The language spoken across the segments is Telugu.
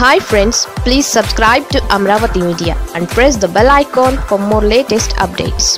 hi friends please subscribe to Amaravati media and press the bell icon for more latest updates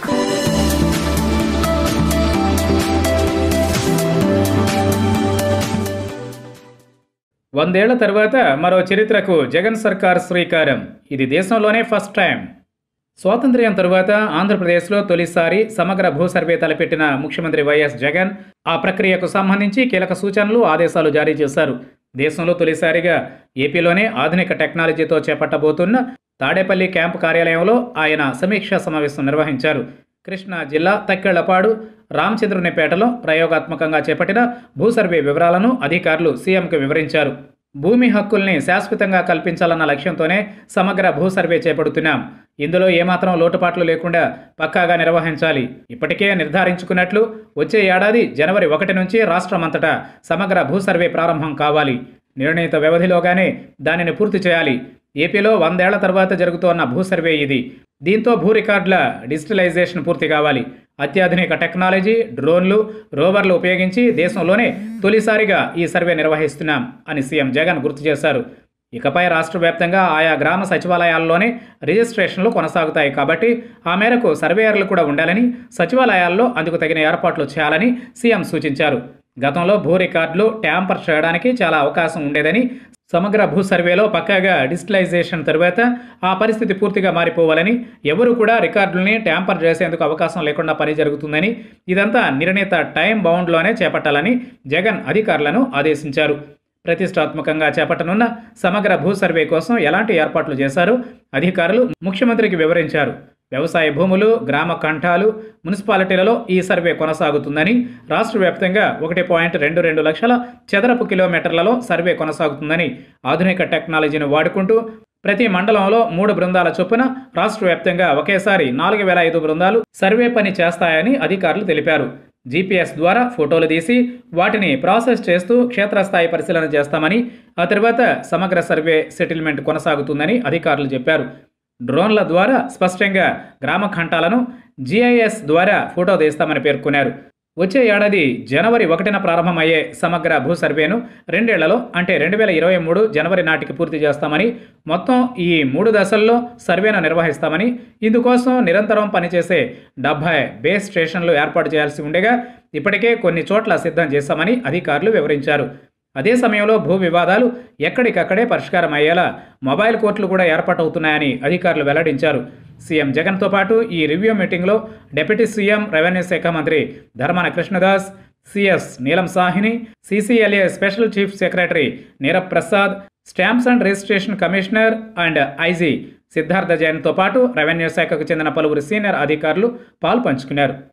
వందేళ్ల తర్వాత మరో చరిత్రకు జగన్ సర్కార్ శ్రీకారం ఇది దేశంలోనే ఫస్ట్ టైం స్వాతంత్ర్యం తరువాత ఆంధ్రప్రదేశ్లో తొలిసారి సమగ్ర భూ సర్వే తలపెట్టిన ముఖ్యమంత్రి వైఎస్ జగన్ ఆ ప్రక్రియకు సంబంధించి కీలక సూచనలు ఆదేశాలు జారీ చేశారు దేశంలో తొలిసారిగా ఏపీలోనే ఆధునిక టెక్నాలజీతో చేపట్టబోతున్న తాడేపల్లి క్యాంపు కార్యాలయంలో ఆయన సమీక్షా సమావేశం నిర్వహించారు కృష్ణా జిల్లా తక్కెళ్లపాడు రామచంద్రునిపేటలో ప్రయోగాత్మకంగా చేపట్టిన భూ సర్వే వివరాలను అధికారులు సీఎంకు వివరించారు భూమి హక్కుల్ని శాశ్వతంగా కల్పించాలన్న లక్ష్యంతోనే సమగ్ర భూ సర్వే చేపడుతున్నాం ఇందులో ఏమాత్రం లోటుపాట్లు లేకుండా పక్కాగా నిర్వహించాలి ఇప్పటికే నిర్ధారించుకున్నట్లు వచ్చే ఏడాది జనవరి ఒకటి నుంచి రాష్ట్రమంతటా సమగ్ర భూ సర్వే ప్రారంభం కావాలి నిర్ణీత వ్యవధిలోగానే దానిని పూర్తి చేయాలి ఏపీలో వందేళ్ల తర్వాత జరుగుతోన్న భూ సర్వే ఇది దీంతో భూ రికార్డుల డిజిటలైజేషన్ పూర్తి కావాలి అత్యాధునిక టెక్నాలజీ డ్రోన్లు రోవర్లు ఉపయోగించి దేశంలోనే తొలిసారిగా ఈ సర్వే నిర్వహిస్తున్నాం అని సీఎం జగన్ గుర్తు చేశారు ఇకపై రాష్ట్ర వ్యాప్తంగా ఆయా గ్రామ సచివాలయాల్లోనే రిజిస్ట్రేషన్లు కొనసాగుతాయి కాబట్టి ఆ మేరకు సర్వేయర్లు కూడా ఉండాలని సచివాలయాల్లో అందుకు తగిన ఏర్పాట్లు చేయాలని సీఎం సూచించారు గతంలో భూ రికార్డులు ట్యాంపర్ చేయడానికి చాలా అవకాశం ఉండేదని సమగ్ర భూ సర్వేలో పక్కాగా డిజిటలైజేషన్ తరువాత ఆ పరిస్థితి పూర్తిగా మారిపోవాలని ఎవరు కూడా రికార్డుల్ని ట్యాంపర్ చేసేందుకు అవకాశం లేకుండా పని జరుగుతుందని ఇదంతా నిర్ణీత టైం బౌండ్లోనే చేపట్టాలని జగన్ అధికారులను ఆదేశించారు ప్రతిష్టాత్మకంగా చేపట్టనున్న సమగ్ర భూ సర్వే కోసం ఎలాంటి ఏర్పాట్లు చేశారో అధికారులు ముఖ్యమంత్రికి వివరించారు వ్యవసాయ భూములు గ్రామ కంఠాలు మున్సిపాలిటీలలో ఈ సర్వే కొనసాగుతుందని రాష్ట్ర వ్యాప్తంగా ఒకటి పాయింట్ రెండు రెండు లక్షల చదరపు కిలోమీటర్లలో సర్వే కొనసాగుతుందని ఆధునిక టెక్నాలజీని వాడుకుంటూ ప్రతి మండలంలో మూడు బృందాల చొప్పున రాష్ట్ర వ్యాప్తంగా ఒకేసారి నాలుగు వేల ఐదు బృందాలు సర్వే పని చేస్తాయని అధికారులు తెలిపారు జీపీఎస్ ద్వారా ఫోటోలు తీసి వాటిని ప్రాసెస్ చేస్తూ క్షేత్రస్థాయి పరిశీలన చేస్తామని ఆ తర్వాత సమగ్ర సర్వే సెటిల్మెంట్ కొనసాగుతుందని అధికారులు చెప్పారు డ్రోన్ల ద్వారా స్పష్టంగా గ్రామ ఖండాలను జీఐఎస్ ద్వారా ఫోటో తీస్తామని పేర్కొన్నారు వచ్చే ఏడాది జనవరి ఒకటిన ప్రారంభమయ్యే సమగ్ర భూ సర్వేను రెండేళ్లలో అంటే రెండు వేల ఇరవై మూడు జనవరి నాటికి పూర్తి చేస్తామని మొత్తం ఈ మూడు దశల్లో సర్వేను నిర్వహిస్తామని ఇందుకోసం నిరంతరం పనిచేసే డెబ్బై బేస్ స్టేషన్లు ఏర్పాటు చేయాల్సి ఉండగా ఇప్పటికే కొన్ని చోట్ల సిద్ధం చేశామని అధికారులు వివరించారు అదే సమయంలో భూ వివాదాలు ఎక్కడికక్కడే పరిష్కారం అయ్యేలా మొబైల్ కోర్టులు కూడా ఏర్పాటవుతున్నాయని అధికారులు వెల్లడించారు సీఎం జగన్తో పాటు ఈ రివ్యూ మీటింగ్లో డిప్యూటీ సీఎం రెవెన్యూ శాఖ మంత్రి Dharmana Krishnadas CS Neelam Sahni CCLA special chief secretary Neerabh Prasad stamps and registration commissioner and IG Siddhartha జైన్తో పాటు రెవెన్యూ శాఖకు చెందిన పలువురు సీనియర్ అధికారులు పాల్పంచుకున్నారు